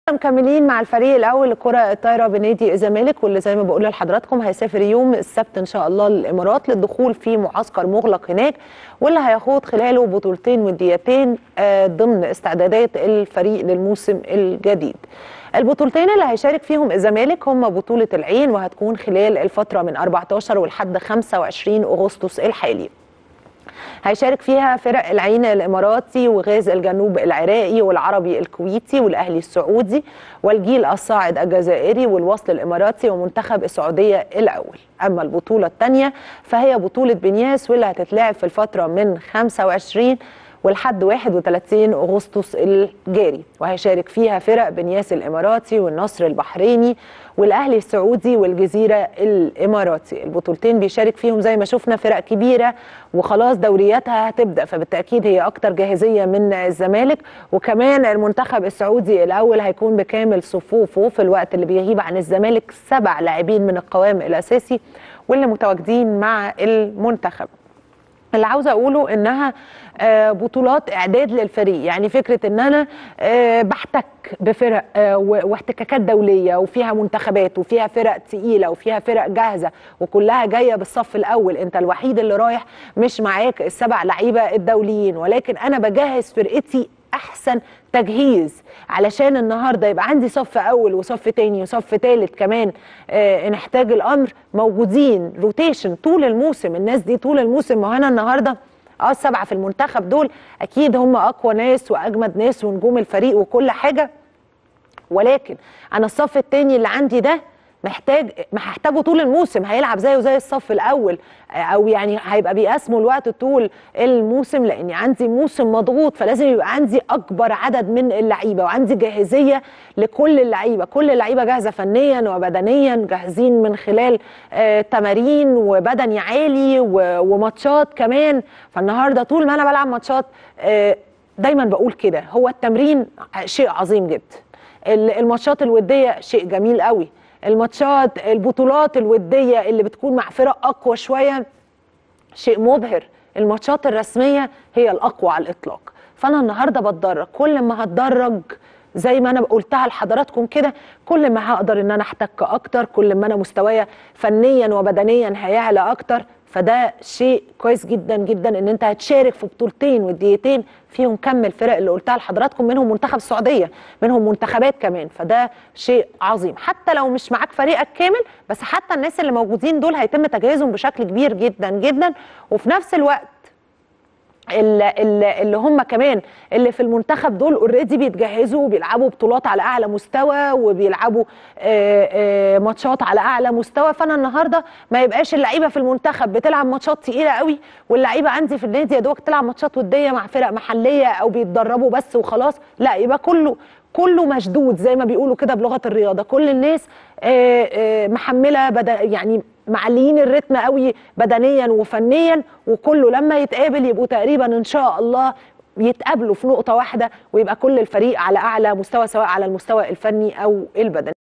مكملين مع الفريق الاول لكره الطايره بنادي الزمالك واللي زي ما بقول لحضراتكم هيسافر يوم السبت ان شاء الله للامارات للدخول في معسكر مغلق هناك واللي هيخوض خلاله بطولتين وديتين آه، ضمن استعدادات الفريق للموسم الجديد. البطولتين اللي هيشارك فيهم الزمالك هم بطوله العين وهتكون خلال الفتره من 14 ولحد 25 اغسطس الحالي. هيشارك فيها فرق العين الاماراتي وغاز الجنوب العراقي والعربي الكويتي والاهلي السعودي والجيل الصاعد الجزائري والوصل الاماراتي ومنتخب السعوديه الاول اما البطوله الثانيه فهي بطوله بنياس واللي هتتلعب في الفتره من 25 ولحد 31 اغسطس الجاري وهيشارك فيها فرق بنياس الاماراتي والنصر البحريني والاهلي السعودي والجزيره الاماراتي البطولتين بيشارك فيهم زي ما شفنا فرق كبيره وخلاص دورياتها هتبدا فبالتاكيد هي اكتر جاهزيه من الزمالك وكمان المنتخب السعودي الاول هيكون بكامل صفوفه في الوقت اللي بيغيب عن الزمالك سبع لاعبين من القوام الاساسي واللي متواجدين مع المنتخب اللي عاوزه اقوله انها آه، بطولات اعداد للفريق يعني فكره ان انا آه، بحتك بفرق آه، و- واحتكاكات دوليه وفيها منتخبات وفيها فرق تقيله وفيها فرق جاهزه وكلها جايه بالصف الاول انت الوحيد اللي رايح مش معاك السبع لعيبه الدوليين ولكن انا بجهز فرقتي احسن تجهيز علشان النهارده يبقى عندي صف اول وصف تاني وصف تالت كمان آه نحتاج الامر موجودين روتيشن طول الموسم الناس دي طول الموسم ما هو انا النهارده اه السبعه في المنتخب دول اكيد هم اقوى ناس واجمد ناس ونجوم الفريق وكل حاجه ولكن انا الصف التاني اللي عندي ده محتاج ما هحتاجه طول الموسم هيلعب زيه زي الصف الاول آه، او يعني هيبقى بيقسموا الوقت طول الموسم لاني عندي موسم مضغوط فلازم يبقى عندي اكبر عدد من اللعيبه وعندي جاهزيه لكل اللعيبه كل اللعيبه جاهزه فنيا وبدنيا جاهزين من خلال آه تمارين وبدني عالي و- وماتشات كمان فالنهارده طول ما انا بلعب ماتشات آه دايما بقول كده هو التمرين شيء عظيم جدا ال- الماتشات الوديه شيء جميل قوي الماتشات البطولات الوديه اللي بتكون مع فرق اقوى شويه شيء مبهر الماتشات الرسميه هي الاقوى على الاطلاق فانا النهارده بتدرج كل ما هتدرج زي ما انا قلتها لحضراتكم كده كل ما هقدر ان انا احتك اكتر كل ما انا مستوايا فنيا وبدنيا هيعلى اكتر فده شيء كويس جدا جدا ان انت هتشارك في بطولتين وديتين فيهم كم الفرق اللي قلتها لحضراتكم منهم منتخب السعوديه منهم منتخبات كمان فده شيء عظيم حتى لو مش معاك فريقك كامل بس حتى الناس اللي موجودين دول هيتم تجهيزهم بشكل كبير جدا جدا وفي نفس الوقت اللي, اللي اللي هم كمان اللي في المنتخب دول اوريدي بيتجهزوا وبيلعبوا بطولات على اعلى مستوى وبيلعبوا آه، آه، ماتشات على اعلى مستوى فانا النهارده ما يبقاش اللعيبه في المنتخب بتلعب ماتشات تقيله قوي واللعيبه عندي في النادي يا دوبك تلعب ماتشات وديه مع فرق محليه او بيتدربوا بس وخلاص لا يبقى كله كله مشدود زي ما بيقولوا كده بلغه الرياضه كل الناس آه، آه، محمله بدا يعني معليين الريتم قوي بدنيا وفنيا وكله لما يتقابل يبقوا تقريبا ان شاء الله يتقابلوا في نقطه واحده ويبقى كل الفريق على اعلى مستوى سواء على المستوى الفني او البدني